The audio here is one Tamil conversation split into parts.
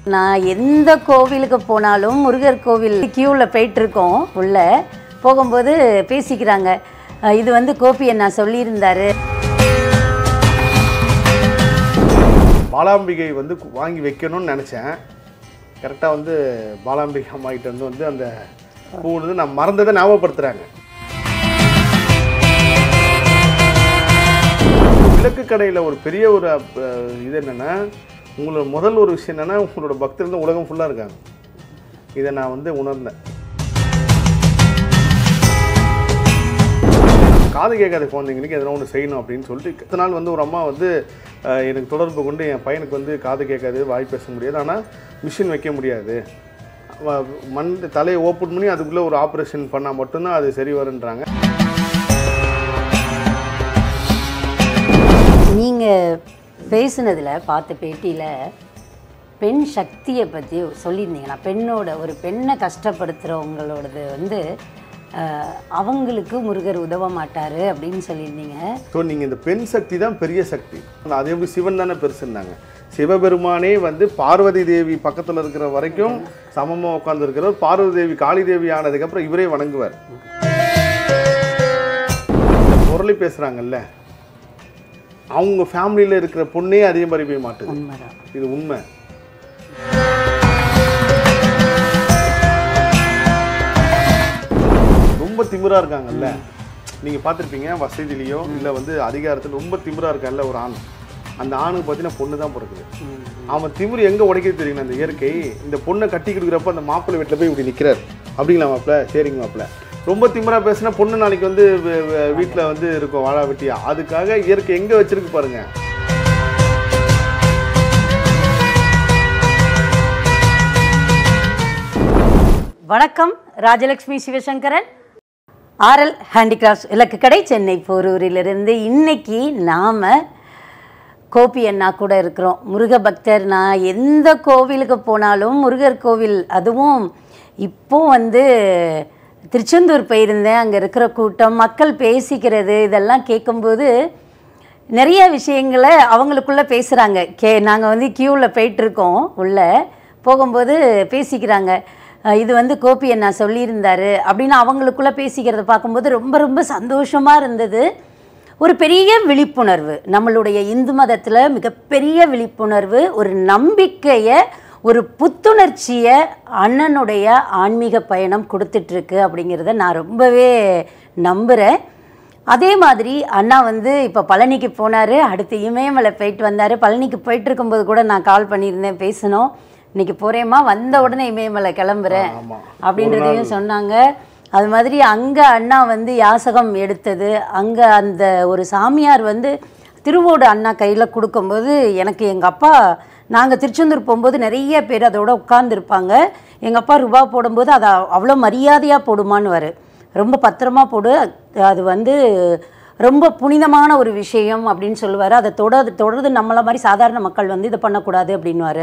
நான் எந்த கோவிலுக்கு போனாலும் முருகர் கோவில் கியூவில் போயிட்டு இருக்கோம் உள்ள போகும்போது பேசிக்கிறாங்க அஹ் இது வந்து கோபி அண்ணா சொல்லியிருந்தாரு பாலாம்பிகை வந்து கு- வாங்கி வைக்கணும்னு நினச்சேன் கரெக்டாக வந்து பாலாம்பிகை அம்மாகிட்ட இருந்து வந்து அந்த பூ வந்து நான் மறந்ததை ஞாபகப்படுத்துகிறாங்க விளக்கு கடையில் ஒரு பெரிய ஒரு அஹ், இது என்னென்னா உங்களோட முதல் ஒரு விஷயம் என்னென்னா உங்களோட பக்தர் வந்து உலகம் ஃபுல்லாக இருக்காங்க இதை நான் வந்து உணர்ந்தேன் காது கேட்காத குழந்தைங்களுக்கு எதனா ஒன்று செய்யணும் அப்படின்னு சொல்லிட்டு இத்தனை நாள் வந்து ஒரு அம்மா வந்து அஹ், எனக்கு தொடர்பு கொண்டு என் பையனுக்கு வந்து காது கேட்காது வாய் பேச முடியாது ஆனால் மிஷின் வைக்க முடியாது வ- மண் தலையை ஓப்பன் பண்ணி அதுக்குள்ளே ஒரு ஆப்ரேஷன் பண்ணால் மட்டும்தான் அது சரி வருன்றாங்க நீங்கள் பேசுனதில் பார்த்த பேட்டியில் பெண் சக்தியை பற்றி சொல்லியிருந்தீங்க நான் பெண்ணோட ஒரு பெண்ணை கஷ்டப்படுத்துகிறவங்களோடது வந்து அஹ், அவங்களுக்கு முருகர் உதவ மாட்டார் அப்படின்னு சொல்லியிருந்தீங்க ஸோ நீங்கள் இந்த பெண் சக்தி தான் பெரிய சக்தி அது எப்படி சிவன் தானே பெருசுன்னாங்க சிவபெருமானே வந்து பார்வதி தேவி பக்கத்தில் இருக்கிற வரைக்கும் சமமாக உட்காந்துருக்கிறவர் பார்வதி தேவி காளி தேவி ஆனதுக்கப்புறம் இவரே வணங்குவார் முரளி பேசுகிறாங்கல்ல அவங்க ஃபேமிலியில் இருக்கிற பொண்ணே அதே மாதிரி போய் மாட்டுது உண்மைதான் இது உண்மை ரொம்ப திமிரா இருக்காங்கல்ல நீங்க பார்த்துருப்பீங்க வசதியிலையோ இல்லை வந்து அதிகாரத்தில் ரொம்ப திமிரா இருக்கான்ல ஒரு ஆண் அந்த ஆணுக்கு பார்த்தீங்கன்னா பொண்ணு தான் பிறக்குது அவன் திமிரு எங்க உடைக்கிறது தெரியுங்களா அந்த இயற்கை இந்த பொண்ணை கட்டி கொடுக்குறப்ப அந்த மாப்பிள்ளை வீட்டில் போய் இப்படி நிற்கிறார் அப்படிங்களா மாப்பிள்ள சரிங்க மாப்பிள்ள ரொம்ப திமிரா பேசினா பொண்ணு நாளைக்கு வந்து வீட்டில் வந்து இருக்கும் வாழா வெட்டியா அதுக்காக இயற்கை எங்க வச்சிருக்கு பாருங்க வணக்கம் ராஜலக்ஷ்மி சிவசங்கரன் ஆர்எல் ஹேண்டிகிராஃப்ட்ஸ் இலக்கு கடை சென்னை போரூரிலிருந்து இன்னைக்கு நாம் கோபி அண்ணா கூட இருக்கிறோம் முருக பக்தர் நான் எந்த கோவிலுக்கு போனாலும் முருகர் கோவில் அதுவும் இப்போ வந்து திருச்செந்தூர் போயிருந்தேன் அங்கே இருக்கிற கூட்டம் மக்கள் பேசிக்கிறது இதெல்லாம் கேட்கும்போது நிறைய விஷயங்களை அவங்களுக்குள்ள பேசுகிறாங்க கே நாங்கள் வந்து க்யூவில் போயிட்டுருக்கோம் உள்ள போகும்போது பேசிக்கிறாங்க அஹ் இது வந்து கோபி அண்ணா சொல்லியிருந்தாரு அப்படின்னு அவங்களுக்குள்ள பேசிக்கிறத பார்க்கும்போது ரொம்ப ரொம்ப சந்தோஷமாக இருந்தது ஒரு பெரிய விழிப்புணர்வு நம்மளுடைய இந்து மதத்தில் மிகப்பெரிய விழிப்புணர்வு ஒரு நம்பிக்கையை ஒரு புத்துணர்ச்சியை அண்ணனுடைய ஆன்மீக பயணம் கொடுத்துட்ருக்கு அப்படிங்கிறத நான் ரொம்பவே நம்புகிறேன் அதே மாதிரி அண்ணா வந்து இப்போ பழனிக்கு போனார் அடுத்து இமயமலை போயிட்டு வந்தார் பழனிக்கு போயிட்டு இருக்கும்போது கூட நான் கால் பண்ணியிருந்தேன் பேசினோம் இன்னைக்கு போகிறேம்மா வந்த உடனே இமயமலை கிளம்புறேன் ஆமா. அப்படின்றதையும் சொன்னாங்க அது மாதிரி அங்கே அண்ணா வந்து யாசகம் எடுத்தது அங்கே அந்த ஒரு சாமியார் வந்து திருவோடு அண்ணா கையில் கொடுக்கும்போது எனக்கு எங்கள் அப்பா நாங்கள் திருச்செந்தூர் போகும்போது நிறைய பேர் அதோட உட்கார்ந்துருப்பாங்க எங்கள் அப்பா ரூபா போடும்போது அதை அவ்வளோ மரியாதையாக போடுமான்னு ரொம்ப பத்திரமா போடு அது வந்து ரொம்ப புனிதமான ஒரு விஷயம் அப்படின்னு சொல்லுவார் அதை தொடர் தொடர்ந்து நம்மள மாதிரி சாதாரண மக்கள் வந்து இதை பண்ணக்கூடாது அப்படின்னுவாரு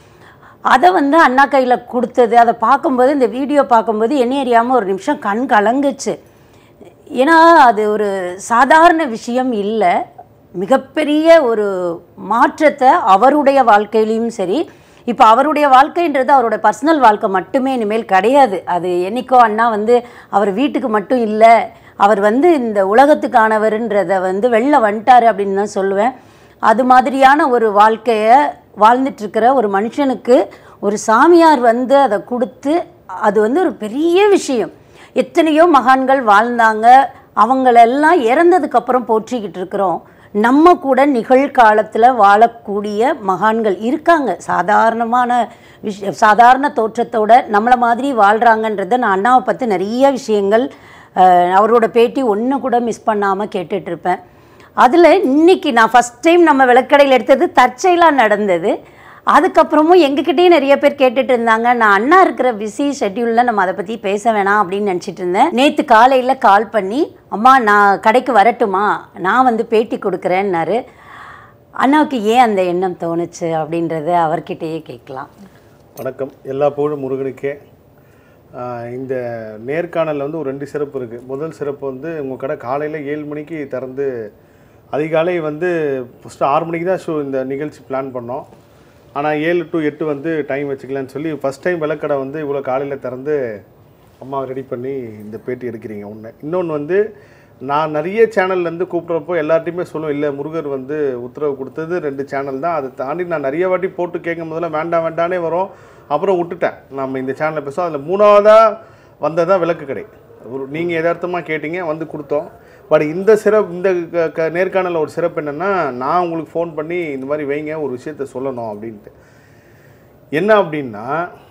அதை வந்து அண்ணா கையில் கொடுத்தது அதை பார்க்கும்போது இந்த வீடியோ பார்க்கும்போது என்ன அறியாமல் ஒரு நிமிஷம் கண் கலங்குச்சு ஏன்னா அது ஒரு சாதாரண விஷயம் இல்லை மிகப்பெரிய ஒரு மாற்றத்தை அவருடைய வாழ்க்கையிலையும் சரி இப்போ அவருடைய வாழ்க்கைன்றது அவரோட பர்சனல் வாழ்க்கை மட்டுமே இனிமேல் கிடையாது அது என்னைக்கோ அண்ணா வந்து அவர் வீட்டுக்கு மட்டும் இல்லை அவர் வந்து இந்த உலகத்துக்கானவருன்றதை வந்து வெளில வந்துட்டாரு அப்படின்னு தான் சொல்லுவேன் அது மாதிரியான ஒரு வாழ்க்கையை வாழ்ந்துட்டு இருக்கிற ஒரு மனுஷனுக்கு ஒரு சாமியார் வந்து அதை கொடுத்து அது வந்து ஒரு பெரிய விஷயம் எத்தனையோ மகான்கள் வாழ்ந்தாங்க அவங்களெல்லாம் இறந்ததுக்கப்புறம் போற்றிக்கிட்டு இருக்கிறோம் நம்ம கூட நிகழ்காலத்தில் வாழக்கூடிய மகான்கள் இருக்காங்க சாதாரணமான விஷ சாதாரண தோற்றத்தோட நம்மளை மாதிரி வாழ்கிறாங்கன்றத நான் அண்ணாவை பற்றி நிறைய விஷயங்கள் அஹ், அவரோட பேட்டி ஒன்று கூட மிஸ் பண்ணாமல் கேட்டுட்டு இருப்பேன் அதில் இன்னைக்கு நான் ஃபஸ்ட் டைம் நம்ம விளக்கடையில் எடுத்தது தற்செயலாக நடந்தது அதுக்கப்புறமும் எங்ககிட்டயும் நிறைய பேர் கேட்டுட்டு இருந்தாங்க நான் அண்ணா இருக்கிற பிஸி ஷெட்யூலில் நம்ம அதை பற்றி பேச வேணாம் அப்படின்னு நினச்சிட்டு இருந்தேன் நேற்று காலையில் கால் பண்ணி அம்மா நான் கடைக்கு வரட்டுமா நான் வந்து பேட்டி கொடுக்குறேன்னாரு அண்ணாவுக்கு ஏன் அந்த எண்ணம் தோணுச்சு அப்படின்றத அவர்கிட்டயே கேட்கலாம் வணக்கம் எல்லா புகழும் முருகனுக்கே ஆஹ் இந்த நேர்காணலில் வந்து ஒரு ரெண்டு சிறப்பு இருக்குது முதல் சிறப்பு வந்து உங்கள் கடை காலையில் ஏழு மணிக்கு திறந்து அதிகாலை வந்து ஃபஸ்ட்டு ஆறு மணிக்கு தான் ஷோ இந்த நிகழ்ச்சி பிளான் பண்ணோம் ஆனால் ஏழு டு எட்டு வந்து டைம் வச்சுக்கலான்னு சொல்லி ஃபஸ்ட் டைம் விளக்கடை வந்து இவ்வளோ காலையில் திறந்து அம்மா ரெடி பண்ணி இந்த பேட்டி எடுக்கிறீங்க ஒன்று இன்னொன்று வந்து நான் நிறைய சேனல்லேருந்து கூப்பிட்றப்போ எல்லார்ட்டையுமே சொல்லுவேன் இல்லை முருகர் வந்து உத்தரவு கொடுத்தது ரெண்டு சேனல் தான் அதை தாண்டி நான் நிறைய வாட்டி போட்டு கேட்கும் போதெல்லாம் வேண்டாம் வேண்டானே வரும் அப்புறம் விட்டுட்டேன் நம்ம இந்த சேனலில் பேசுவோம் அதில் மூணாவதாக வந்ததான் விளக்கு கடை ஒரு நீங்கள் யதார்த்தமாக கேட்டீங்க வந்து கொடுத்தோம் பட் இந்த சிறப்பு இந்த க- க நேர்காணலில் ஒரு சிறப்பு என்னென்னா நான் உங்களுக்கு ஃபோன் பண்ணி இந்த மாதிரி வைங்க ஒரு விஷயத்த சொல்லணும் அப்படின்ட்டு என்ன அப்படின்னா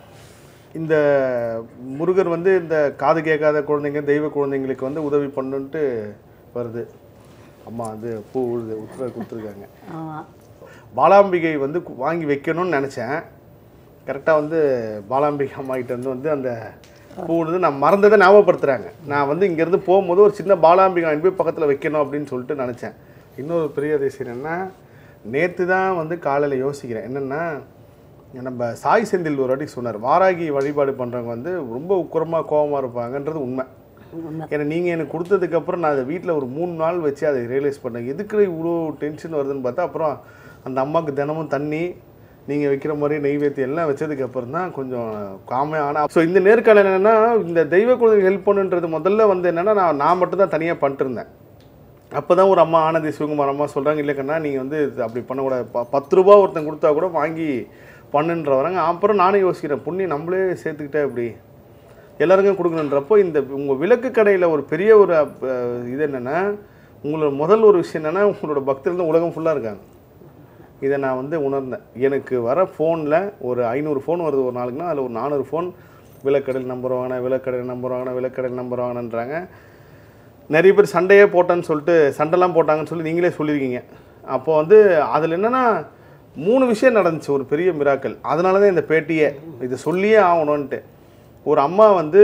இந்த முருகர் வந்து இந்த காது கேட்காத குழந்தைங்க தெய்வ குழந்தைங்களுக்கு வந்து உதவி பண்ணுன்ட்டு வருது அம்மா வந்து பூ உழுது உத்தரவு கொடுத்துருக்காங்க ஆமாம் பாலாம்பிகை வந்து கு- வாங்கி வைக்கணும்னு நினச்சேன் கரெக்டாக வந்து பாலாம்பிகை அம்மாகிட்ட இருந்து வந்து அந்த பூ வந்து நான் மறந்ததை ஞாபகப்படுத்துகிறாங்க நான் வந்து இங்கேருந்து போகும்போது ஒரு சின்ன பாலாம்பிகை வாங்கி போய் பக்கத்தில் வைக்கணும் அப்படின்னு சொல்லிட்டு நினச்சேன் இன்னொரு பெரிய அதிசயம் என்னென்னா நேற்று தான் வந்து காலையில் யோசிக்கிறேன் என்னென்னா நம்ம சாய் செந்தில் ஒரு வாட்டி சொன்னார் வாராகி வழிபாடு பண்ணுறவங்க வந்து ரொம்ப உக்கிரமாக கோபமாக இருப்பாங்கன்றது உண்மை உண்மை ஏன்னா நீங்கள் எனக்கு கொடுத்ததுக்கப்புறம் நான் அதை வீட்டில் ஒரு மூணு நாள் வச்சு அதை ரியலைஸ் பண்ணேன் எதுக்கு இவ்வளோ டென்ஷன் வருதுன்னு பார்த்தா அப்புறம் அந்த அம்மாவுக்கு தினமும் தண்ணி நீங்கள் வைக்கிற மாதிரி நெய்வேத்தியம் எல்லாம் வச்சதுக்கப்புறம் தான் கொஞ்சம் காமே ஆனால் ஸோ இந்த நேர்காணல் என்னென்னா இந்த தெய்வ குழந்தை ஹெல்ப் பண்ணுன்றது முதல்ல வந்து என்னென்னா நான் நான் மட்டும் தான் தனியாக பண்ணிட்டுருந்தேன் அப்போ தான் ஒரு அம்மா ஆனந்தி சிவகுமார் அம்மா சொல்கிறாங்க இல்லைக்கண்ணா நீங்கள் வந்து இது அப்படி பண்ணக்கூடாது ப பத்து ரூபா ஒருத்தன் கொடுத்தா கூட வாங்கி பண்ணுன்ற வராங்க அப்புறம் நானும் யோசிக்கிறேன் புண்ணியம் நம்மளே சேர்த்துக்கிட்டே இப்படி எல்லாருக்கும் கொடுக்கணுன்றப்போ இந்த உங்கள் விளக்கு கடையில் ஒரு பெரிய ஒரு அஹ், இது என்னென்னா உங்களோட முதல் ஒரு விஷயம் என்னென்னா உங்களோட பக்தர்கள் தான் உலகம் ஃபுல்லாக இருக்காங்க இதை நான் வந்து உணர்ந்தேன் எனக்கு வர ஃபோனில் ஒரு ஐநூறு ஃபோன் வருது ஒரு நாளுக்குன்னா அதில் ஒரு நானூறு ஃபோன் விளக்கடையில் நம்பர் வாங்கினேன் விளக்கடையில் நம்பர் வாங்கினேன் விளக்கடையில் நம்பர் வாங்கினேன்றாங்க நிறைய பேர் சண்டையே போட்டேன்னு சொல்லிட்டு சண்டைலாம் போட்டாங்கன்னு சொல்லி நீங்களே சொல்லியிருக்கீங்க அப்போ வந்து அதில் என்னென்னா மூணு விஷயம் நடந்துச்சு ஒரு பெரிய மிராக்கள் அதனால தான் இந்த பேட்டியே இதை சொல்லியே ஆகணும்ன்ட்டு ஒரு அம்மா வந்து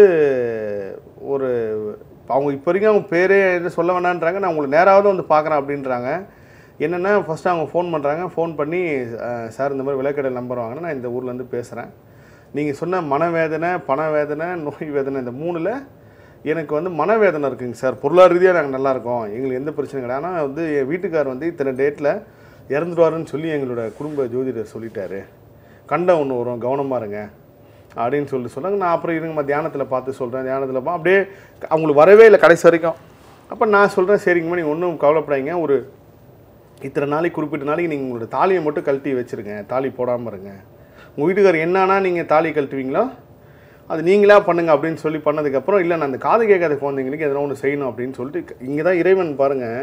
ஒரு அவங்க இப்போ வரைக்கும் அவங்க பேரே எதுவும் சொல்ல வேணான்றாங்க நான் உங்களை நேராவது வந்து பார்க்குறேன் அப்படின்றாங்க என்னென்னா ஃபஸ்ட்டு அவங்க ஃபோன் பண்ணுறாங்க ஃபோன் பண்ணி அஹ், சார் இந்த மாதிரி விளக்கடை நம்பர் வாங்கினா நான் இந்த ஊர்லேருந்து பேசுகிறேன் நீங்கள் சொன்ன மனவேதனை பணவேதனை நோய் வேதனை இந்த மூணில் எனக்கு வந்து மனவேதனை இருக்குங்க சார் பொருளாதார ரீதியாக நாங்கள் நல்லா இருக்கோம் எங்களுக்கு எந்த பிரச்சனையும் கிடையாது ஆனால் வந்து என் வீட்டுக்கார் வந்து இத்தனை டேட்டில் இறந்துடுவாருன்னு சொல்லி எங்களோட குடும்ப ஜோதிடர் சொல்லிட்டாரு கண்டம் ஒன்று வரும் கவனமாக இருங்க அப்படின்னு சொல்லிட்டு சொன்னாங்க நான் அப்புறம் இருங்கம்மா தியானத்தில் பார்த்து சொல்கிறேன் தியானத்தில் பா அப்படியே அவங்களுக்கு வரவே இல்லை கடைசி வரைக்கும் அப்போ நான் சொல்கிறேன் சரிங்கம்மா நீங்கள் ஒன்றும் கவலைப்படாதீங்க ஒரு இத்தனை நாளைக்கு குறிப்பிட்ட நாளைக்கு நீங்கள் உங்களோட தாலியை மட்டும் கழட்டி வச்சுருங்க தாலி போடாமல் இருங்க உங்கள் வீட்டுக்காரர் என்னன்னா நீங்கள் தாலி கழட்டுவீங்களோ அது நீங்களா பண்ணுங்க அப்படின்னு சொல்லி பண்ணதுக்கப்புறம் இல்லை நான் அந்த காது கேட்காத குழந்தைங்களுக்கு எதனா ஒன்று செய்யணும் அப்படின்னு சொல்லிட்டு இங்கே தான் இறைவன் பாருங்கள்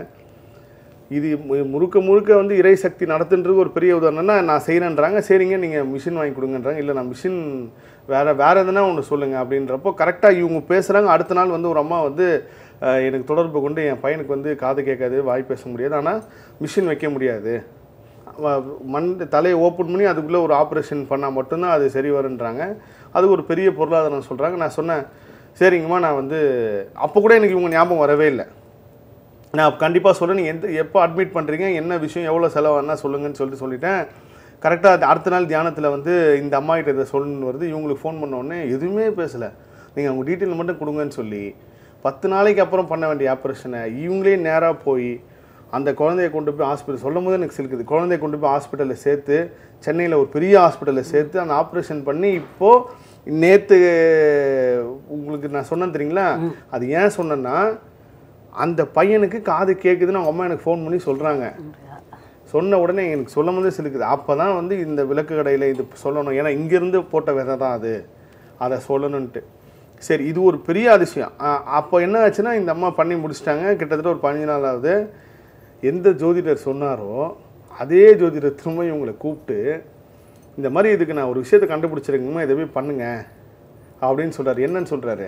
இது மு- முழுக்க முழுக்க வந்து இறை சக்தி நடத்துன்றது ஒரு பெரிய உதாரணம்னா நான் செய்கிறேன்றாங்க சரிங்க நீங்கள் மிஷின் வாங்கி கொடுங்கன்றாங்க இல்லை நான் மிஷின் வேறு வேறு எதுனா ஒன்று சொல்லுங்கள் அப்படின்றப்போ கரெக்டாக இவங்க பேசுகிறாங்க அடுத்த நாள் வந்து ஒரு அம்மா வந்து அஹ், எனக்கு தொடர்பு கொண்டு என் பையனுக்கு வந்து காது கேட்காது வாய் பேச முடியாது ஆனால் மிஷின் வைக்க முடியாது அவ- மண் தலையை ஓப்பன் பண்ணி அதுக்குள்ளே ஒரு ஆப்ரேஷன் பண்ணால் மட்டும்தான் அது சரி வருன்றாங்க அது ஒரு பெரிய பொருளாதாரம் சொல்கிறாங்க நான் சொன்னேன் சரிங்கம்மா நான் வந்து அப்போ கூட எனக்கு இவங்க ஞாபகம் வரவே இல்லை நான் கண்டிப்பாக சொல்கிறேன் நீங்கள் எந்த எப்போ அட்மிட் பண்ணுறீங்க என்ன விஷயம் எவ்வளோ செலவானா சொல்லுங்கன்னு சொல்லிட்டு சொல்லிட்டேன் கரெக்டாக அடுத்த நாள் தியானத்தில் வந்து இந்த அம்மா கிட்ட இதை சொல்லணும்னு வருது இவங்களுக்கு ஃபோன் பண்ண உடனே எதுவுமே பேசலை நீங்கள் அவங்க டீட்டெயில் மட்டும் கொடுங்கன்னு சொல்லி பத்து நாளைக்கு அப்புறம் பண்ண வேண்டிய ஆப்ரேஷனை இவங்களே நேராக போய் அந்த குழந்தைய கொண்டு போய் ஹாஸ்பிட்டல் சொல்லும் போது எனக்கு சிலுக்குது குழந்தைய கொண்டு போய் ஹாஸ்பிட்டலில் சேர்த்து சென்னையில் ஒரு பெரிய ஹாஸ்பிட்டலில் சேர்த்து அந்த ஆப்ரேஷன் பண்ணி இப்போது நேற்று உங்களுக்கு நான் சொன்னேன் தெரியுங்களா அது ஏன் சொன்னேன்னா அந்த பையனுக்கு காது கேட்குதுன்னு அவங்க அம்மா எனக்கு ஃபோன் பண்ணி சொல்கிறாங்க சொன்ன உடனே எனக்கு சொல்லும் போதே சிலுக்குது அப்போ தான் வந்து இந்த விளக்கு கடையில் இது சொல்லணும் ஏன்னா இங்கேருந்து போட்ட விதை தான் அது அதை சொல்லணுன்ட்டு சரி இது ஒரு பெரிய அதிசயம் அ- அப்போ என்ன ஆச்சுன்னா இந்த அம்மா பண்ணி முடிச்சிட்டாங்க கிட்டத்தட்ட ஒரு பதினஞ்சு நாள் ஆகுது எந்த ஜோதிடர் சொன்னாரோ அதே ஜோதிடர் திரும்ப இவங்களை கூப்பிட்டு இந்த மாதிரி இதுக்கு நான் ஒரு விஷயத்தை கண்டுபிடிச்சிருக்கணுமா இதை போய் பண்ணுங்க அப்படின்னு சொல்றாரு என்னன்னு சொல்றாரு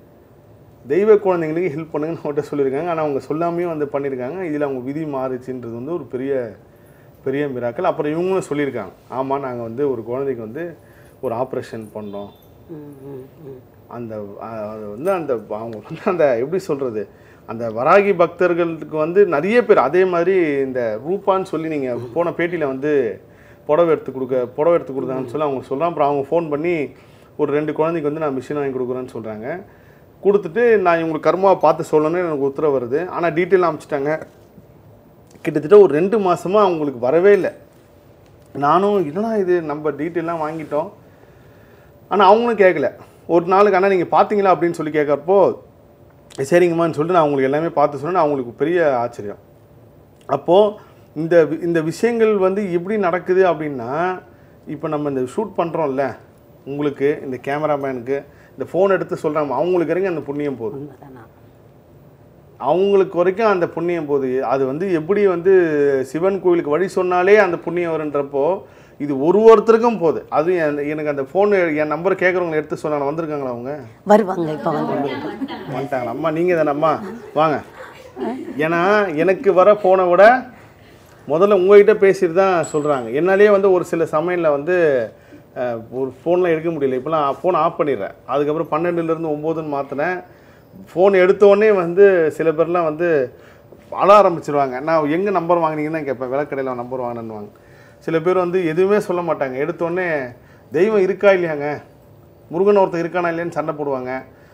தெய்வ குழந்தைங்களுக்கு ஹெல்ப் பண்ணுங்கன்னு அவங்கள்ட்ட சொல்லியிருக்காங்க ஆனால் அவங்க சொல்லாமையும் வந்து பண்ணியிருக்காங்க இதில் அவங்க விதி மாறுச்சுன்றது வந்து ஒரு பெரிய பெரிய மிராக்கள் அப்புறம் இவங்களும் சொல்லியிருக்காங்க ஆமாம் நாங்கள் வந்து ஒரு குழந்தைக்கு வந்து ஒரு ஆப்ரேஷன் பண்ணோம் ம், ம், ம். அந்த அஹ், அது வந்து அந்த அவங்க வந்து அந்த எப்படி சொல்கிறது அந்த வராகி பக்தர்களுக்கு வந்து நிறைய பேர் அதே மாதிரி இந்த ரூபான்னு சொல்லி நீங்கள் போன பேட்டியில் வந்து புடவை எடுத்து கொடுக்க புடவை எடுத்து கொடுத்தாங்கன்னு சொல்லி அவங்க சொல்கிறாங்க அப்புறம் அவங்க ஃபோன் பண்ணி ஒரு ரெண்டு குழந்தைக்கு வந்து நான் மிஷின் வாங்கி கொடுக்குறேன்னு சொல்கிறாங்க கொடுத்துட்டு நான் இவங்களுக்கு கர்மாவை பார்த்து சொல்லணும்னு எனக்கு உத்தரவு வருது ஆனால் டீட்டெயில் அமைச்சிட்டாங்க கிட்டத்தட்ட ஒரு ரெண்டு மாசமா அவங்களுக்கு வரவே இல்லை நானும் என்னடா இது நம்ம டீட்டெயிலாம் வாங்கிட்டோம் ஆனால் அவங்களும் கேட்கல ஒரு நாளுக்கு அண்ணா நீங்கள் பார்த்தீங்களா அப்படின்னு சொல்லி கேட்குறப்போ சரிங்கம்மான்னு சொல்லிட்டு நான் உங்களுக்கு எல்லாமே பார்த்து சொன்னேன் அவங்களுக்கு பெரிய ஆச்சரியம் அப்போது இந்த வி- இந்த விஷயங்கள் வந்து எப்படி நடக்குது அப்படின்னா இப்போ நம்ம இந்த ஷூட் பண்ணுறோம்ல உங்களுக்கு இந்த கேமராமேனுக்கு இந்த ஃபோன் எடுத்து சொல்கிறாங்க அவங்களுக்கு இறங்கி அந்த புண்ணியம் போகுது உண்மைதானா அவங்களுக்கு வரைக்கும் அந்த புண்ணியம் போகுது அது வந்து எப்படி வந்து சிவன் கோயிலுக்கு வழி சொன்னாலே அந்த புண்ணியம் வருன்றப்போ இது ஒரு ஒருத்தருக்கும் போகுது அதுவும் என்- எனக்கு அந்த ஃபோன் என் நம்பர் கேட்குறவங்க எடுத்து சொன்னாங்க வந்திருக்காங்களா அவங்க வருவாங்க இப்போ வந்து வந்துட்டாங்களா அம்மா நீங்கள் தானே அம்மா வாங்க ஏன்னா எனக்கு வர ஃபோனை விட முதல்ல உங்ககிட்ட பேசிட்டு தான் சொல்கிறாங்க என்னாலேயே வந்து ஒரு சில சமயத்தில் வந்து அஹ், ஒரு ஃபோன்லாம் எடுக்க முடியல இப்போலாம் ஃபோன் ஆஃப் பண்ணிடுறேன் அதுக்கப்புறம் பன்னெண்டுலேருந்து ஒம்போதுன்னு மாற்றினேன் ஃபோன் எடுத்தோடனே வந்து சில பேர்லாம் வந்து அழ ஆரம்பிச்சிருவாங்க நான் எங்கே நம்பர் வாங்கினீங்கன்னு தான் கேட்பேன் விளக்கடையில் நம்பர் வாங்கினேன்னுவாங்க சில பேர் வந்து எதுவுமே சொல்ல மாட்டாங்க எடுத்தோடனே தெய்வம் இருக்கா இல்லையாங்க முருகன் ஒருத்தர் இருக்கானா இல்லையான்னு சண்டை போடுவாங்க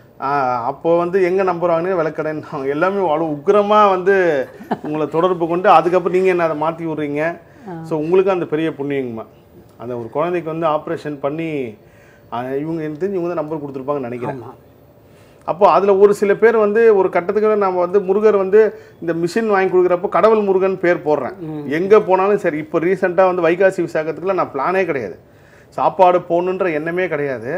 ஆஹ் அப்போ வந்து எங்கே நம்பர் வாங்கினே விளக்கடைன்னு எல்லாமே அவ்வளோ உக்கிரமாக வந்து உங்களை தொடர்பு கொண்டு அதுக்கப்புறம் நீங்கள் என்ன அதை மாற்றி விட்றீங்க ஸோ உங்களுக்கு அந்த பெரிய புண்ணியங்கம்மா அந்த ஒரு குழந்தைக்கு வந்து ஆப்ரேஷன் பண்ணி ஆஹ் இவங்க எனக்கு தெரிஞ்சு இவங்க தான் நம்பர் கொடுத்துருப்பாங்கன்னு நினைக்கிறேன் ஆமாம் அப்போ அதில் ஒரு சில பேர் வந்து ஒரு கட்டத்துக்கு நம்ம வந்து முருகர் வந்து இந்த மிஷின் வாங்கி கொடுக்குறப்போ கடவுள் முருகன் பேர் போடுறேன் எங்கே போனாலும் சரி இப்போ ரீசெண்டாக வந்து வைகாசி விசாகத்துக்குலாம் நான் பிளானே கிடையாது சாப்பாடு போகணுன்ற எண்ணமே கிடையாது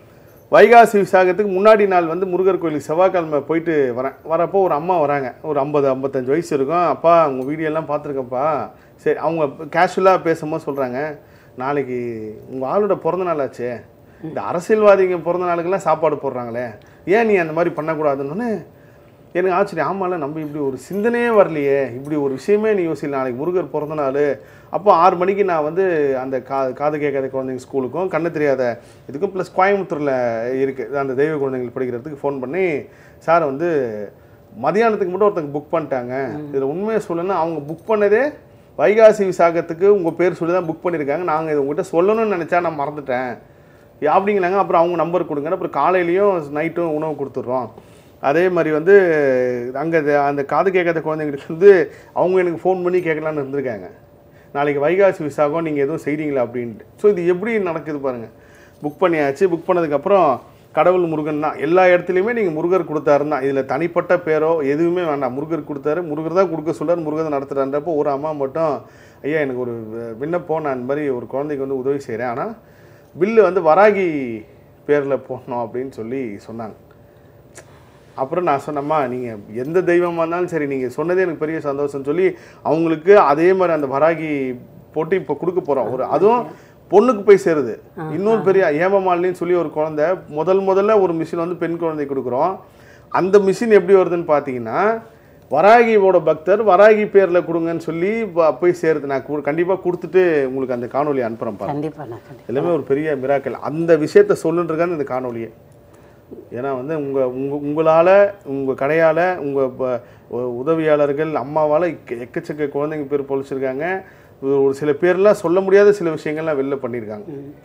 வைகாசி விசாகத்துக்கு முன்னாடி நாள் வந்து முருகர் கோயிலுக்கு செவ்வாய்க்கிழமை போயிட்டு வரேன் வரப்போ ஒரு அம்மா வராங்க ஒரு ஐம்பது ஐம்பத்தஞ்சு வயசு இருக்கும் அப்பா உங்கள் வீடியோலாம் பார்த்துருக்கப்பா சரி அவங்க கேஷுவலாக பேசும்போது சொல்கிறாங்க நாளைக்கு உங்கள் ஆளோட பிறந்த நாள் ஆச்சே இந்த அரசியல்வாதிங்க பிறந்த நாளுக்கெல்லாம் சாப்பாடு போடுறாங்களே ஏன் நீ அந்த மாதிரி பண்ணக்கூடாதுன்னு எனக்கு ஆச்சரியம் ஆமால நம்ம இப்படி ஒரு சிந்தனையே வரலையே இப்படி ஒரு விஷயமே நீ யோசிக்கல நாளைக்கு முருகர் பிறந்த நாள் அப்போ ஆறு மணிக்கு நான் வந்து அந்த கா காது கேட்காத குழந்தைங்க ஸ்கூலுக்கும் கண்ணு தெரியாத இதுக்கும் ப்ளஸ் கோயம்புத்தூரில் இருக்குது அந்த தெய்வ குழந்தைகள் படிக்கிறதுக்கு ஃபோன் பண்ணி சார் வந்து மதியானத்துக்கு மட்டும் ஒருத்தங்க புக் பண்ணிட்டாங்க இதில் உண்மையை சொல்லணும்னா அவங்க புக் பண்ணதே வைகாசி விசாகத்துக்கு உங்கள் பேர் சொல்லி தான் புக் பண்ணியிருக்காங்க நாங்கள் இதை உங்ககிட்ட சொல்லணும்னு நினச்சா நான் மறந்துட்டேன் அப்படிங்கிறாங்க அப்புறம் அவங்க நம்பர் கொடுங்க அப்புறம் காலையிலையும் நைட்டும் உணவு கொடுத்துட்றோம் அதே மாதிரி வந்து அங்கே அந்த காது கேட்காத குழந்தைங்களுக்கு வந்து அவங்க எனக்கு ஃபோன் பண்ணி கேட்கலான்னு இருந்திருக்காங்க நாளைக்கு வைகாசி விசாகம் நீங்கள் எதுவும் செய்கிறீங்களா அப்படின்ட்டு ஸோ இது எப்படி நடக்குது பாருங்கள் புக் பண்ணியாச்சு புக் பண்ணதுக்கப்புறம் கடவுள் முருகன் தான் எல்லா இடத்துலையுமே நீங்கள் முருகர் கொடுத்தாருன்னு தான் இதில் தனிப்பட்ட பேரோ எதுவுமே வேண்டாம் முருகர் கொடுத்தாரு முருகர் தான் கொடுக்க சொல்றாரு முருகர் தான் நடத்துறான்றப்போ ஒரு அம்மா மட்டும் ஐயா எனக்கு ஒரு வி- விண்ணப்பம் நான் இந்த மாதிரி ஒரு குழந்தைக்கு வந்து உதவி செய்கிறேன் ஆனால் பில்லு வந்து வராகி பேரில் போடணும் அப்படின்னு சொல்லி சொன்னாங்க அப்புறம் நான் சொன்னம்மா நீங்கள் எந்த தெய்வமாக இருந்தாலும் சரி நீங்கள் சொன்னதே எனக்கு பெரிய சந்தோஷம் சொல்லி அவங்களுக்கு அதே மாதிரி அந்த வராகி போட்டு இப்போ கொடுக்க போகிறோம் ஒரு அதுவும் பொண்ணுக்கு போய் சேருது இன்னொரு பெரிய ஏமமாலின்னு சொல்லி ஒரு குழந்தை முதல் முதல்ல ஒரு மிஷின் வந்து பெண் குழந்தை கொடுக்குறோம் அந்த மிஷின் எப்படி வருதுன்னு பார்த்தீங்கன்னா வராகியோட பக்தர் வராகி பேரில் கொடுங்கன்னு சொல்லி ப- போய் சேருது நான் கண்டிப்பாக கொடுத்துட்டு உங்களுக்கு அந்த காணொலி அனுப்புகிறேன் பாருங்க கண்டிப்பாக நான் கண்டிப்பாக எல்லாமே ஒரு பெரிய மிராக்கல் அந்த விஷயத்த சொல்லுன்றதுக்கான இந்த காணொலியே ஏன்னா வந்து உங்கள் உங்கள் உங்களால் உங்கள் கடையால் உங்கள் உதவியாளர்கள் அம்மாவால் எக்கச்சக்க குழந்தைங்க பேர் பொழிச்சிருக்காங்க ஒரு சில பேர்லாம் சொல்ல முடியாத சில விஷயங்கள்லாம் வெளில பண்ணியிருக்காங்க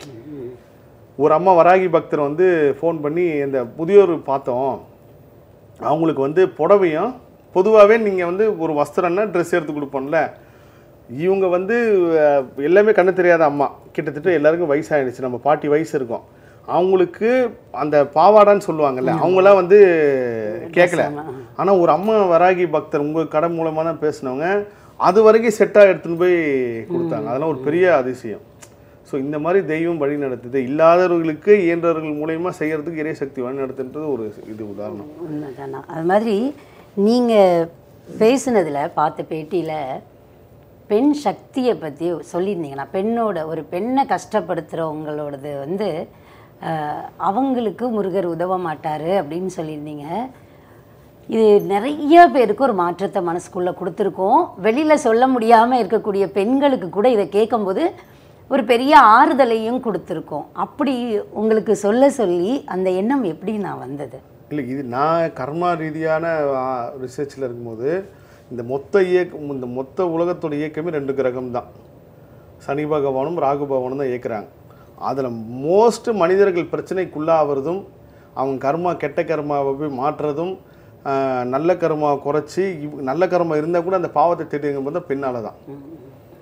ஒரு அம்மா வராகி பக்தர் வந்து ஃபோன் பண்ணி இந்த முதியோர் பார்த்தோம் அவங்களுக்கு வந்து புடவையும் பொதுவாகவே நீங்கள் வந்து ஒரு வஸ்திரம்னா ட்ரெஸ் எடுத்து கொடுப்போம்ல இவங்க வந்து அஹ், எல்லாமே கண்ணு தெரியாத அம்மா கிட்டத்தட்ட எல்லாருக்கும் வயசாயிடுச்சு நம்ம பாட்டி வயசு இருக்கும் அவங்களுக்கு அந்த பாவாடான்னு சொல்லுவாங்கல்ல அவங்களாம் வந்து கேட்கல ஆனால் ஒரு அம்மா வராகி பக்தர் உங்கள் கடை மூலமாக தான் பேசினவங்க அது வரைக்கும் செட்டாக எடுத்துன்னு போய் கொடுத்தாங்க அதெல்லாம் ஒரு பெரிய அதிசயம் ஸோ இந்த மாதிரி தெய்வம் வழி நடத்துது இல்லாதவர்களுக்கு இயன்றவர்கள் மூலயமா செய்யறதுக்கு இறை சக்தி வழி நடத்துன்றது ஒரு இது உதாரணம் உண்மைதானா அது மாதிரி நீங்கள் பேசுனதில் பார்த்த பேட்டியில் பெண் சக்தியை பற்றி சொல்லியிருந்தீங்கன்னா பெண்ணோட ஒரு பெண்ணை கஷ்டப்படுத்துகிறவங்களோடது வந்து அஹ், அவங்களுக்கு முருகர் உதவ மாட்டார் அப்படின்னு சொல்லியிருந்தீங்க இது நிறைய பேருக்கு ஒரு மாற்றத்தை மனசுக்குள்ளே கொடுத்துருக்கோம் வெளியில் சொல்ல முடியாமல் இருக்கக்கூடிய பெண்களுக்கு கூட இதை கேட்கும்போது ஒரு பெரிய ஆறுதலையும் கொடுத்துருக்கோம் அப்படி உங்களுக்கு சொல்ல சொல்லி அந்த எண்ணம் எப்படி நான் வந்தது இல்லை இது நான் கர்மா ரீதியான ரிசர்ச்சில் இருக்கும்போது இந்த மொத்த இயக்கம் இந்த மொத்த உலகத்தோட இயக்கமே ரெண்டு கிரகம் தான் சனி பகவானும் ராகு பகவானும் தான் இயக்குறாங்க அதில் மோஸ்ட் மனிதர்கள் பிரச்சனைக்குள்ளாகிறதும் அவங்க கர்மா கெட்ட கர்மாவை போய் மாற்றுறதும் ஆஹ், நல்ல கர்மாவை குறைச்சி இவ் நல்ல கர்மா இருந்தால் கூட அந்த பாவத்தை தேடிங்கும் போது பெண்ணால் தான்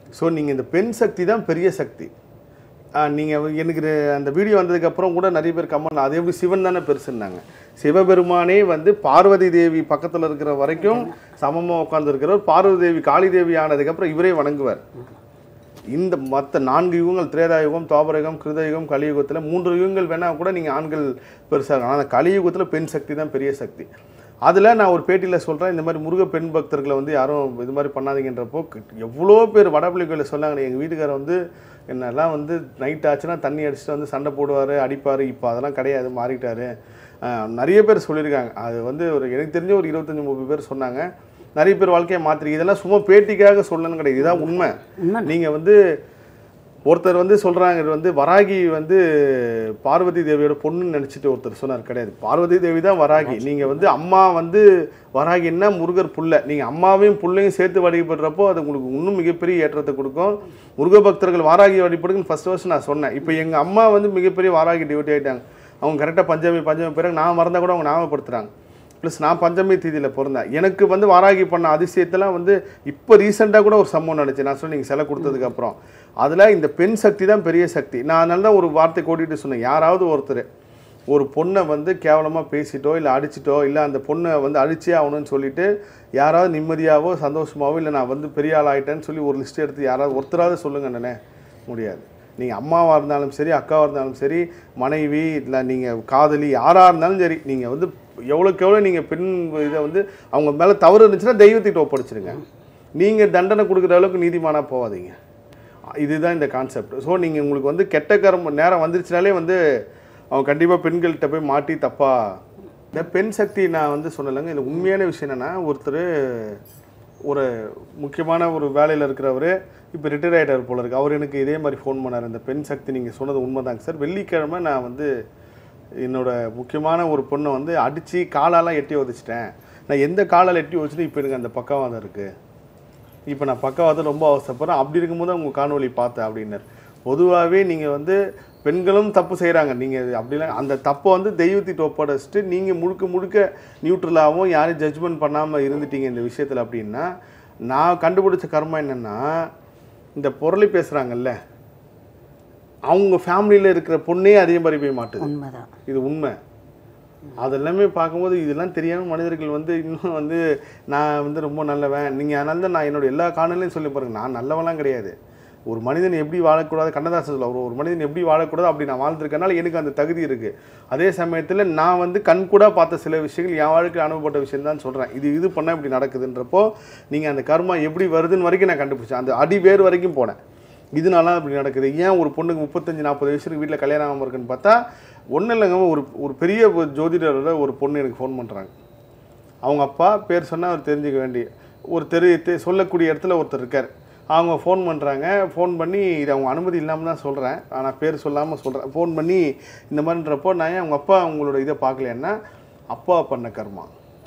ஸோ நீங்கள் இந்த பெண் சக்தி தான் பெரிய சக்தி நீங்கள் எனக்கு இது- அந்த வீடியோ வந்ததுக்கப்புறம் கூட நிறைய பேர் கமெண்ட் அது எப்படி சிவன் தானே பெருசுன்னாங்க சிவபெருமானே வந்து பார்வதி தேவி பக்கத்தில் இருக்கிற வரைக்கும் சமமாக உட்காந்துருக்கிறவர் பார்வதி தேவி காளி தேவி ஆனதுக்கப்புறம் இவரே வணங்குவார் இந்த மற்ற நான்கு யுகங்கள் திரேதாயுகம் துவாபரயுகம் கிருதயுகம் கலியுகத்தில் மூன்று யுகங்கள் வேணால் கூட நீங்கள் ஆண்கள் பெருசாக ஆனால் அந்த கலியுகத்தில் பெண் சக்தி தான் பெரிய சக்தி அதில் நான் ஒரு பேட்டியில் சொல்கிறேன் இந்த மாதிரி முருக பெண் பக்தர்களை வந்து யாரும் இது மாதிரி பண்ணாதீங்கன்றப்போ கிட்ட- எவ்வளோ பேர் வடபள்ளி கோயிலில் சொன்னாங்க எங்கள் வீட்டுக்காரர் வந்து என்னெல்லாம் வந்து நைட் ஆச்சுன்னா தண்ணி அடிச்சுட்டு வந்து சண்டை போடுவார் அடிப்பார் இப்போ அதெல்லாம் கிடையாது மாறிட்டாரு ஆஹ் நிறைய பேர் சொல்லியிருக்காங்க அது வந்து ஒரு எனக்கு தெரிஞ்ச ஒரு இருபத்தஞ்சி முப்பது பேர் சொன்னாங்க நிறைய பேர் வாழ்க்கையை மாற்றி இதெல்லாம் சும்மா பேட்டிக்காக சொல்லணும்னு கிடையாது இதுதான் உண்மை உண்மை நீங்கள் வந்து ஒருத்தர் வந்து சொல்கிறாங்க இது வந்து வராகி வந்து பார்வதி தேவியோட பொண்ணுன்னு நினச்சிட்டு ஒருத்தர் சொன்னார் கிடையாது பார்வதி தேவி தான் வராகி நீங்கள் வந்து அம்மா வந்து வராகின்னா முருகர் புள்ள நீங்கள் அம்மாவையும் புள்ளையும் சேர்த்து வழிபடுறப்போ அது உங்களுக்கு இன்னும் மிகப்பெரிய ஏற்றத்தை கொடுக்கும் முருக பக்தர்கள் வாராகி வழிபடுங்கன்னு ஃபர்ஸ்ட் ஃபர்ஸ்ட் நான் சொன்னேன் இப்போ எங்கள் அம்மா வந்து மிகப்பெரிய வாராகி டியூட்டி ஆகிட்டாங்க அவங்க கரெக்டாக பஞ்சமி பஞ்சமி பிறகு நான் மறந்தால் கூட அவங்க ஞாபகப்படுத்துகிறாங்க ப்ளஸ் நான் பஞ்சமி தீதியில் பிறந்தேன் எனக்கு வந்து வாராகி பண்ண அதிசயத்தெல்லாம் வந்து இப்போ ரீசெண்டாக கூட ஒரு சம்பவம் நடந்துச்சு நான் சொன்னேன் நீங்கள் சிலை கொடுத்ததுக்கப்புறம் அதில் இந்த பெண் சக்தி தான் பெரிய சக்தி நான் அதனால தான் ஒரு வார்த்தை கூட்டிகிட்டு சொன்னேன் யாராவது ஒருத்தர் ஒரு பொண்ணை வந்து கேவலமாக பேசிட்டோ இல்லை அடிச்சிட்டோ இல்லை அந்த பொண்ணை வந்து அழிச்சே ஆகணும்னு சொல்லிட்டு யாராவது நிம்மதியாவோ சந்தோஷமாவோ இல்லை நான் வந்து பெரிய ஆள் ஆகிட்டேன்னு சொல்லி ஒரு லிஸ்ட் எடுத்து யாராவது ஒருத்தராவது சொல்லுங்க அண்ணனே முடியாது நீங்கள் அம்மாவாக இருந்தாலும் சரி அக்காவாக இருந்தாலும் சரி மனைவி இல்லை நீங்கள் காதலி யாராக இருந்தாலும் சரி நீங்கள் வந்து எவ்வளோக்கு எவ்வளோ நீங்கள் பெண் இதை வந்து அவங்க மேலே தவறு இருந்துச்சுன்னா தெய்வத்திட்ட ஒப்படைச்சிருங்க நீங்கள் தண்டனை கொடுக்குற அளவுக்கு நீதிமானாக போகாதீங்க இதுதான் இந்த கான்செப்ட் ஸோ நீங்கள் உங்களுக்கு வந்து கெட்ட கர்ம நேரம் வந்துருச்சுனாலே வந்து அவங்க கண்டிப்பாக பெண்கள்கிட்ட போய் மாட்டி தப்பா இந்த பெண் சக்தி நான் வந்து சொல்லலைங்க இதில் உண்மையான விஷயம் என்னென்னா ஒருத்தர் ஒரு முக்கியமான ஒரு வேலையில் இருக்கிறவர் இப்போ ரிட்டையர் ஆகிட்டார் போல இருக்கு அவர் எனக்கு இதே மாதிரி ஃபோன் பண்ணார் இந்த பெண் சக்தி நீங்கள் சொன்னது உண்மைதாங்க சார் வெள்ளிக்கிழமை நான் வந்து என்னோட முக்கியமான ஒரு பொண்ணை வந்து அடித்து காலாலாம் எட்டி உதச்சிட்டேன் நான் எந்த காலால் எட்டி வச்சுட்டு இப்போ எனக்கு அந்த பக்கவாதம் இருக்குது இப்போ நான் பக்கவாதம் ரொம்ப அவசரப்படுறேன் அப்படி இருக்கும்போது உங்கள் காணொளி பார்த்தேன் அப்படின்னார் பொதுவாகவே நீங்கள் வந்து பெண்களும் தப்பு செய்கிறாங்க நீங்கள் அப்படிலாம் அந்த தப்பை வந்து தெய்வத்திட்ட ஒப்படைச்சிட்டு நீங்கள் முழுக்க முழுக்க நியூட்ரலாகவும் யாரையும் ஜட்ஜ்மெண்ட் பண்ணாமல் இருந்துட்டீங்க இந்த விஷயத்தில் அப்படின்னா நான் கண்டுபிடிச்ச கர்மம் என்னென்னா இந்த பொருளை பேசுகிறாங்கல்ல அவங்க ஃபேமிலியில் இருக்கிற பொண்ணே அதே மாதிரி போய் மாட்டுது உண்மைதான் இது உண்மை அதெல்லாமே பார்க்கும்போது இதெல்லாம் தெரியாமல் மனிதர்கள் வந்து இன்னும் வந்து நான் வந்து ரொம்ப நல்லவன் நீங்கள் அதனால தான் நான் என்னோட எல்லா காணொலியும் சொல்லி பாருங்க நான் நல்லவன்லாம் கிடையாது ஒரு மனிதன் எப்படி வாழக்கூடாது கண்ணதாசன் சொல்ல ஒரு மனிதன் எப்படி வாழக்கூடாது அப்படி நான் வாழ்ந்திருக்கனால எனக்கு அந்த தகுதி இருக்குது அதே சமயத்தில் நான் வந்து கண் கூட பார்த்த சில விஷயங்கள் என் வாழ்க்கையில் அனுபவப்பட்ட விஷயம் தான் சொல்கிறேன் இது இது பண்ணால் இப்படி நடக்குதுன்றப்போ நீங்கள் அந்த கர்மா எப்படி வருதுன்னு வரைக்கும் நான் கண்டுபிடிச்சேன் அந்த அடி வேர் வரைக்கும் போனேன் இதனால அப்படி நடக்குது ஏன் ஒரு பொண்ணுக்கு முப்பத்தஞ்சு நாற்பது வயசுக்கு வீட்டில் கல்யாணம் ஆகாமல் இருக்குன்னு பார்த்தா ஒன்றும் இல்லைங்க ஒரு ஒரு பெரிய ஒரு ஜோதிடரோட ஒரு பொண்ணு எனக்கு ஃபோன் பண்ணுறாங்க அவங்க அப்பா பேர் சொன்னால் அவர் தெரிஞ்சுக்க வேண்டிய ஒரு தெரு தெ- சொல்லக்கூடிய இடத்துல ஒருத்தர் இருக்கார் அவங்க ஃபோன் பண்ணுறாங்க ஃபோன் பண்ணி இது அவங்க அனுமதி இல்லாமல் தான் சொல்கிறேன் ஆனால் பேர் சொல்லாமல் சொல்கிறேன் ஃபோன் பண்ணி இந்த மாதிரின்றப்போ நான் ஏன் அவங்க அப்பா அவங்களோட இதை பார்க்கலைன்னா அப்பா பண்ண கர்மா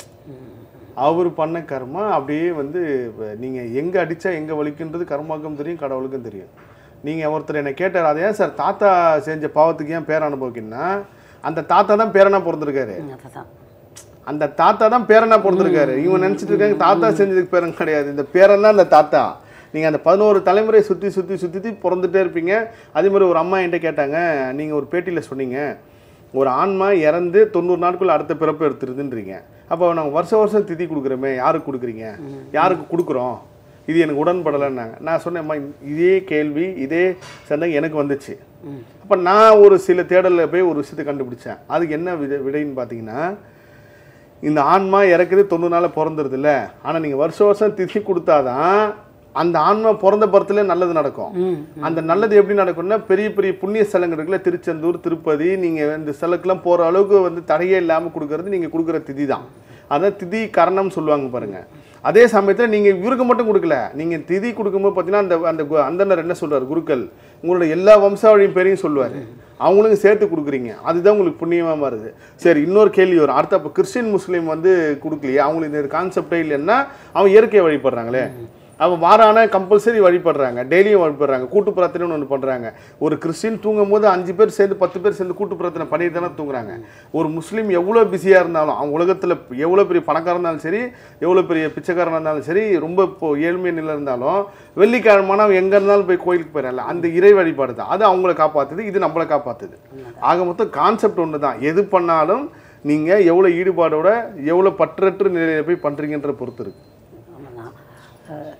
அவர் பண்ண கர்மா அப்படியே வந்து நீங்கள் எங்கே அடித்தா எங்கே வலிக்குன்றது கர்மாக்கும் தெரியும் கடவுளுக்கும் தெரியும் நீங்கள் ஒருத்தர் என்னை கேட்டார் அதை ஏன் சார் தாத்தா செஞ்ச பாவத்துக்கு ஏன் பேர் அனுபவிக்கணும்னா அந்த தாத்தா தான் பேரனா பிறந்திருக்காரு அதுதான் அந்த தாத்தா தான் பேரனா பிறந்திருக்காரு இவங்க நினைச்சிட்டு இருக்காங்க தாத்தா செஞ்சதுக்கு பேரன் கிடையாது இந்த பேரன் தான் அந்த தாத்தா நீங்க அந்த பதினோரு தலைமுறையை சுத்தி சுத்தி சுத்தி பிறந்துட்டே இருப்பீங்க அதே மாதிரி ஒரு அம்மா என்கிட்ட கேட்டாங்க நீங்க ஒரு பேட்டியில சொன்னீங்க ஒரு ஆன்மா இறந்து தொண்ணூறு நாட்குள்ள அடுத்த பிறப்பு எடுத்துருதுன்றீங்க அப்போ நாங்கள் வருஷம் வருஷம் திதி கொடுக்குறோமே யாருக்கு கொடுக்குறீங்க யாருக்கு கொடுக்குறோம் இது எனக்கு உடன்படலைன்னாங்க நான் சொன்னேன்மா இதே கேள்வி இதே சந்தேகம் எனக்கு வந்துச்சு அப்போ நான் ஒரு சில தேடலில் போய் ஒரு விஷயத்தை கண்டுபிடிச்சேன் அதுக்கு என்ன விடை விடைன்னு பார்த்தீங்கன்னா இந்த ஆன்மா இறக்குது தொண்ணூறு நாளில் பிறந்துருது இல்லை ஆனால் நீங்கள் வருஷம் வருஷம் திதி கொடுத்தாதான் அந்த ஆன்மா பிறந்த பரத்துல நல்லது நடக்கும் ம் அந்த நல்லது எப்படி நடக்கும்னா பெரிய பெரிய புண்ணிய ஸ்தலங்கள் இருக்குல்ல திருச்செந்தூர் திருப்பதி நீங்கள் இந்த ஸ்தலத்துக்குலாம் போகிற அளவுக்கு வந்து தடையே இல்லாமல் கொடுக்கறது நீங்கள் கொடுக்குற திதி தான் அதான் திதி கரணம் சொல்லுவாங்க பாருங்க அதே சமயத்தில் நீங்கள் இவருக்கு மட்டும் கொடுக்கல நீங்கள் திதி கொடுக்கும்போது பார்த்தீங்கன்னா அந்த அந்த கு- அந்தனர் என்ன சொல்றாரு குருக்கள் உங்களோட எல்லா வம்சாவளியும் பேரையும் சொல்லுவார் அவங்களுக்கும் சேர்த்து கொடுக்குறீங்க அதுதான் உங்களுக்கு புண்ணியமாக மாறுது சரி இன்னொரு கேள்வி வரும் அடுத்த இப்போ கிறிஸ்டின் முஸ்லீம் வந்து கொடுக்கலையே அவங்களுக்கு இந்த கான்செப்டே இல்லைன்னா அவன் இயற்கையை வழிபடுறாங்களே அவன் வாரான கம்பல்சரி வழிபடுறாங்க டெய்லியும் வழிபடுறாங்க கூட்டு பிரார்த்தனைன்னு ஒன்று பண்ணுறாங்க ஒரு கிறிஸ்டின் தூங்கும் போது அஞ்சு பேர் சேர்ந்து பத்து பேர் சேர்ந்து கூட்டு பிரார்த்தனை பண்ணிட்டு தானே தூங்குறாங்க ஒரு முஸ்லீம் எவ்வளோ பிஸியாக இருந்தாலும் அவங்க உலகத்தில் எவ்வளோ பெரிய பணக்காரன் இருந்தாலும் சரி எவ்வளோ பெரிய பிச்சைக்காரனாக இருந்தாலும் சரி ரொம்ப இப்போ ஏழ்மை நிலை இருந்தாலும் வெள்ளிக்கிழமான அவன் எங்கே இருந்தாலும் போய் கோயிலுக்கு போயிடல அந்த இறை வழிபாடு தான் அது அவங்கள காப்பாற்றுது இது நம்மளை காப்பாற்றுது ஆக மொத்தம் கான்செப்ட் ஒன்று தான் எது பண்ணாலும் நீங்கள் எவ்வளோ ஈடுபாடோட எவ்வளோ பற்றற்ற நிலையில போய் பண்ணுறீங்கன்ற பொறுத்து இருக்கு ஆமாண்ணா. அஹ்,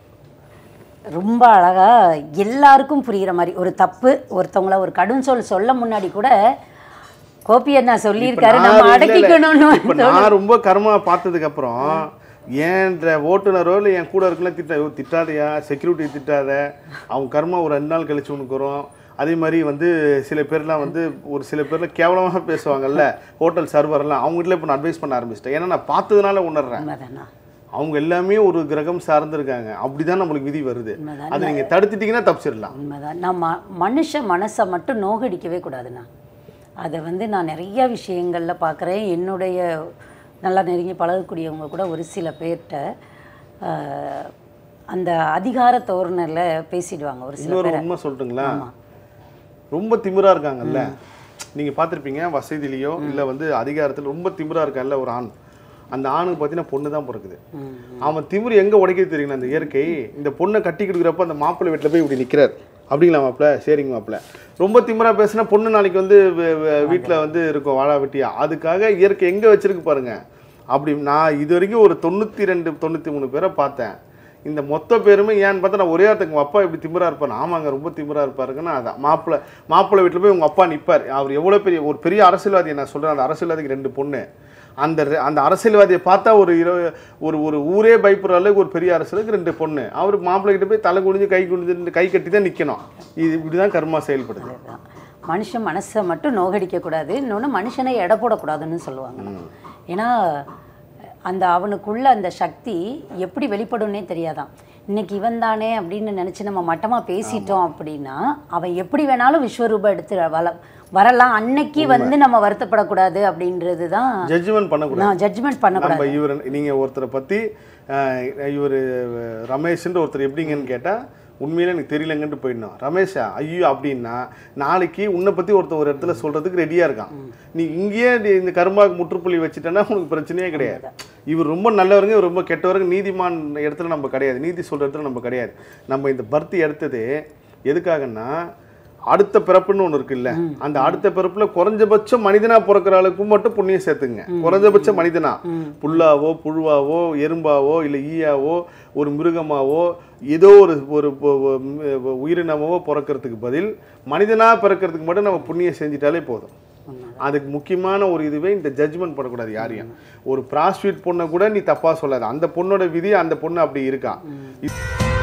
ரொம்ப அழகா எல்லாருக்கும் புரிகிற மாதிரி ஒரு தப்பு ஒருத்தவங்கள ஒரு கடும் சொல் சொல்ல முன்னாடி கூட கோபி அண்ணா சொல்லியிருக்காரு நான் நம்ம இல்ல, இல்ல. அடக்கிக்கணும்னு இப்ப நான் ரொம்ப கர்மா பார்த்ததுக்கு அப்புறம் ஏன்ற ஓட்டுநரோ இல்லை என் கூட இருக்கலாம் திட்ட "ஐயோ, திட்டாதயா செக்யூரிட்டி திட்டாத அவங்க கர்மா ஒரு ரெண்டு நாள் கழிச்சு உனக்கு வரும் அதே மாதிரி வந்து சில பேர்லாம் வந்து ஒரு சில பேர்லாம் கேவலமாக பேசுவாங்கல்ல ஹோட்டல் சர்வர்லாம் அவங்ககிட்ட இப்போ நான் அட்வைஸ் பண்ண ஆரம்பிச்சிட்டேன் ஏன்னா நான் பார்த்ததுனால உணர்றேன் உண்மைதாண்ணா அவங்க எல்லாமே ஒரு கிரகம் சார்ந்திருக்காங்க அப்படிதான் நம்மளுக்கு விதி வருது உண்மைதான். அதை நீங்க தடுத்துட்டீங்கன்னா தப்பிச்சிடலாம் உண்மைதான் நான் ம மனுஷ மனசை மட்டும் நோகடிக்கவே கூடாதுண்ணா அதை வந்து நான் நிறைய விஷயங்களில் பார்க்குறேன் என்னுடைய நல்லா நெருங்கி பழகக்கூடியவங்க கூட ஒரு சில பேர்கிட்ட ஆஹ், அந்த அதிகார தோரணையில் பேசிடுவாங்க ஒரு சில இன்னொரு பேர் உண்மை சொல்லட்டுங்களா ரொம்ப திமிரா இருக்காங்கல்ல நீங்க பார்த்திருப்பீங்க வசதியிலையோ இல்ல வந்து அதிகாரத்துல ரொம்ப திமிரா இருக்கான்ல ஒரு ஆண் அந்த ஆணுக்கு பார்த்தீங்கன்னா பொண்ணு தான் பிறக்குது அவன் திமிரு எங்க உடைக்கிறது தெரியுங்களா அந்த இயற்கை இந்த பொண்ணை கட்டி கொடுக்குறப்ப அந்த மாப்பிள்ளை வீட்டில் போய் இப்படி நிக்கிறார் அப்படிங்களா மாப்பிள்ள சரிங்க மாப்பிள்ள ரொம்ப திமிரா பேசினா பொண்ணு நாளைக்கு வந்து வே- வே- வீட்ல வந்து இருக்கும் வாழா வெட்டியா அதுக்காக இயற்கை எங்க வச்சிருக்கு பாருங்க அப்படி நான் இது வரைக்கும் ஒரு தொண்ணூத்தி ரெண்டு தொண்ணூத்தி மூணு பேரை பார்த்தேன் இந்த மொத்த பேருமே ஏன்னு பார்த்தா நான் ஒரே ஆத்துக்கு உங்க அப்பா இப்படி திமிரா இருப்பார் ஆமாங்க ரொம்ப திமிரா இருப்பாருங்கன்னா அதான் மாப்பிள்ளை மாப்பிள்ளை வீட்டில் போய் உங்க அப்பா நிப்பார் அவர் எவ்வளோ பெரிய ஒரு பெரிய அரசியல்வாதி நான் சொல்றேன் அந்த அரசியல்வாதிக்கு ரெண்டு பொண்ணு அந்த ரெ- அந்த அரசியல்வாதியை பார்த்தா ஒரு இரு ஒரு ஒரு ஊரே பயப்படுற அளவுக்கு ஒரு பெரிய அரசியலுக்கு ரெண்டு பொண்ணு அவர் மாப்பிள்ளை கிட்ட போய் தலை குனிஞ்சு கை குனிஞ்சு கை கட்டி தான் நிற்கணும் இது இப்படி தான் கர்மா செயல்படுது தான் மனுஷன் மனசை மட்டும் நோகடிக்க கூடாது இன்னொன்று மனுஷனை எடை போடக்கூடாதுன்னு சொல்லுவாங்க ஏன்னா அந்த அவனுக்குள்ள அந்த சக்தி எப்படி வெளிப்படும்னே தெரியாதான் இன்னைக்கு இவன் தானே அப்படின்னு நினச்சி நம்ம மட்டமாக பேசிட்டோம் அப்படின்னா அவன் எப்படி வேணாலும் விஸ்வரூபம் எடுத்து வள வரலாம் அன்னைக்கு வந்து நம்ம வருத்தப்படக்கூடாது அப்படின்றது தான் ஜட்ஜ்மெண்ட் பண்ணக்கூடாது நான் ஜட்ஜ்மெண்ட் பண்ணக்கூடாது நம்ம இவர் நீங்கள் ஒருத்தரை பற்றி இவர் ரமேஷ்ன்ற ஒருத்தர் எப்படிங்கன்னு கேட்டால் உண்மையில எனக்கு தெரியலங்கன்ட்டு போயிடணும் ரமேஷா ஐயோ அப்படின்னா நாளைக்கு உன்னை பற்றி ஒருத்தர் ஒரு இடத்துல சொல்கிறதுக்கு ரெடியாக இருக்கான் நீ இங்கேயே நீ இந்த கருமாவுக்கு முற்றுப்புள்ளி வச்சுட்டேன்னா உனக்கு பிரச்சனையே கிடையாது இவர் ரொம்ப நல்லவருங்க இவர் ரொம்ப கெட்டவருங்க நீதிமான் இடத்துல நம்ம கிடையாது நீதி சொல்கிற இடத்துல நம்ம கிடையாது நம்ம இந்த பர்த்தி எடுத்தது எதுக்காகன்னா அடுத்த பிறப்புன்னு ஒன்று இருக்குல்ல அந்த அடுத்த பிறப்புல குறைஞ்சபட்சம் மனிதனா பிறக்கிற அளவுக்கு மட்டும் புண்ணியம் சேர்த்துங்க குறைஞ்சபட்ச மனிதனா புல்லாவோ புழுவாவோ எறும்பாவோ இல்லை ஈயாவோ ஒரு மிருகமாவோ ஏதோ ஒரு ஒரு பொ- பொ- ம- உயிரினமாவோ பிறக்கிறதுக்கு பதில் மனிதனா பிறக்கிறதுக்கு மட்டும் நம்ம புண்ணியம் செஞ்சிட்டாலே போதும் அதுக்கு முக்கியமான ஒரு இதுவே இந்த ஜட்ஜ்மெண்ட் பண்ணக்கூடாது யாரையும் ஒரு ப்ராஸ்டியூட் பொண்ணை கூட நீ தப்பா சொல்லாத அந்த பொண்ணோட விதி அந்த பொண்ணு அப்படி இருக்கா